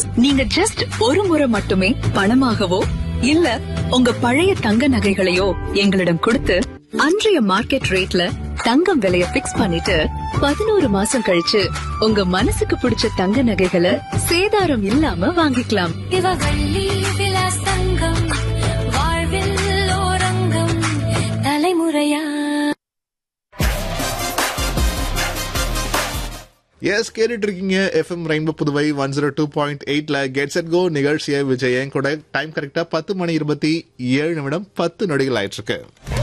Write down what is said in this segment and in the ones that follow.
நீங்க ஜஸ்ட் ஒரு முறை மட்டுமே பணமாகவோ இல்ல உங்க பழைய தங்க நகைகளையோ எங்களிடம் கொடுத்து அன்றைய மார்க்கெட் ரேட்ல தங்கம் விலைய பிக்ஸ் பண்ணிட்டு பதினோரு மாசம் கழிச்சு உங்க மனசுக்கு பிடிச்ச தங்க நகைகளை சேதாரம் இல்லாம வாங்கிக்கலாம் சிவவள்ளி விலாஸ் தங்கம் வாழ்வில் ஓரங்கம் தலைமுறையா எஸ் கேட்டுட்டு இருக்கீங்க FM rainbow Puduvai one zero two point எயிட்ல கெட்ஸ் அட் கோ நிகழ்ச்சியை விஜய் என் கூட டைம் கரெக்டா பத்து மணி இருபத்தி ஏழு நிமிடம் பத்து நொடிகள் ஆயிட்டு இருக்கு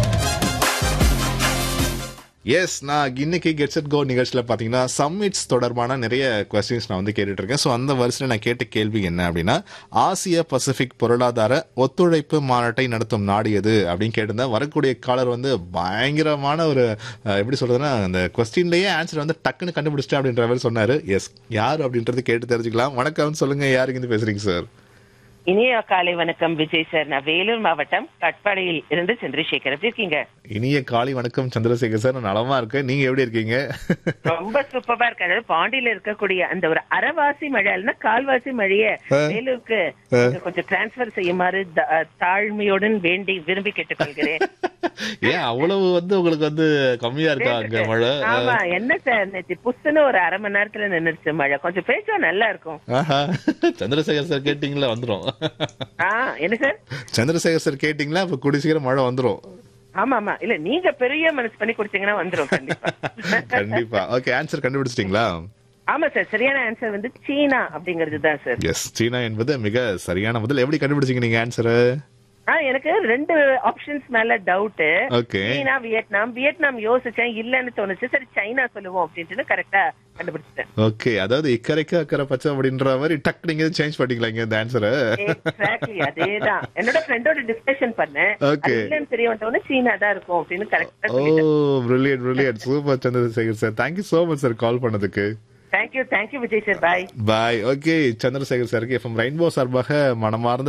எஸ் நான் இன்னைக்கு கெட்ஸ் அட் கோ நிகழ்ச்சியில் பார்த்தீங்கன்னா சம்மிட்ஸ் தொடர்பான நிறைய கொஸ்டின்ஸ் நான் வந்து கேட்டுட்டு இருக்கேன் ஸோ அந்த வரிசையில் நான் கேட்ட கேள்வி என்ன அப்படின்னா ஆசிய பசிபிக் பொருளாதார ஒத்துழைப்பு மாநாட்டை நடத்தும் நாடு எது அப்படின்னு கேட்டிருந்தேன் வரக்கூடிய காலர் வந்து பயங்கரமான ஒரு அஹ், எப்படி சொல்றதுன்னா அந்த கொஸ்டின்லயே ஆன்சர் வந்து டக்குன்னு கண்டுபிடிச்சிட்டேன் அப்படின்ற மாதிரி சொன்னாரு எஸ் யார் அப்படின்றது கேட்டு தெரிஞ்சுக்கலாம் வணக்கம் சொல்லுங்க யாருக்கு இருந்து பேசுறீங்க சார் இனிய காலை வணக்கம் விஜய் சார் நான் வேலூர் மாவட்டம் கட்பாடியில் இருந்து சந்திரசேகர் எப்படி இருக்கீங்க இனிய காலை வணக்கம் சந்திரசேகர் சார் நான் நலமா இருக்கேன் நீங்க எப்படி இருக்கீங்க ரொம்ப சூப்பரா இருக்கு அதாவது பாண்டியில இருக்கக்கூடிய அந்த ஒரு அரைவாசி மழை இல்லைன்னா கால்வாசி மழைய வேலூருக்கு நீங்க கொஞ்சம் டிரான்ஸ்பர் செய்யுமாறு த- தாழ்மையுடன் வேண்டி விரும்பி கேட்டுக்கொள்கிறேன் ஏன் அவ்வளவு வந்து உங்களுக்கு வந்து கம்மியா இருக்கா அங்க மழை ஆமா என்ன சார் நேற்று புஷ்னு ஒரு அரை மணி நேரத்துல நின்னுருச்சு மழை கொஞ்சம் பேச்சா நல்லா இருக்கும் ஆஹா. சந்திரசேகர் சார் கேட்டீங்களா வந்துரும் ஆ என்ன சார் சந்திரசேகர் சார் கேட்டீங்களா இப்ப கூடி சீக்கிரம் மழை வந்துரும் ஆமா ஆமா இல்ல நீங்க பெரிய மனசு பண்ணி கொடுத்தீங்கன்னா வந்துரும் கண்டிப்பா கண்டிப்பா ஓகே ஆன்சர் கண்டுபிடிச்சிட்டீங்களா ஆமா சார் சரியான ஆன்சர் வந்து சீனா அப்படிங்கிறது தான் சார் எஸ் சீனா என்பது மிக சரியான பதில் எப்படி கண்டுபிடிச்சீங்க நீங்க ஆன்சர் ஆ எனக்கு ரெண்டு ஆப்ஷன்ஸ் மேல டவுட் Okay. சீனா வியட்நாம் வியட்நாம் யோசிச்சேன் இல்லன்னு தோணுச்சு சரி சைனா சொல்லுவோம் அப்படின்ட்டு கரெக்டா கண்டுபிடிச்சிட்டேன் ஓகே அதாவது இக்கரைக்கு அக்கறை பச்சை அப்படின்ற மாதிரி டக் நீங்க சேஞ்ச் பண்ணிக்கலாங்க இந்த ஆன்சரை எக்ஸாக்ட்லி அதேதான் என்னோட ஃப்ரெண்டோட டிஸ்கஷன் பண்ணேன் Okay. அது இல்லன்னு தெரிய வந்தவொடனே சீனா தான் இருக்கும் அப்படின்னு கரெக்டா ஓ சொல்லிட்டேன் brilliant brilliant super Chandrasekar sir thank you so much sir call பண்ணதுக்கு thank you thank you Vijay sir bye bye okay Chandrasekar சாருக்கு எஃப்எம் ரெயின்போ சார்பாக மனமார்ந்த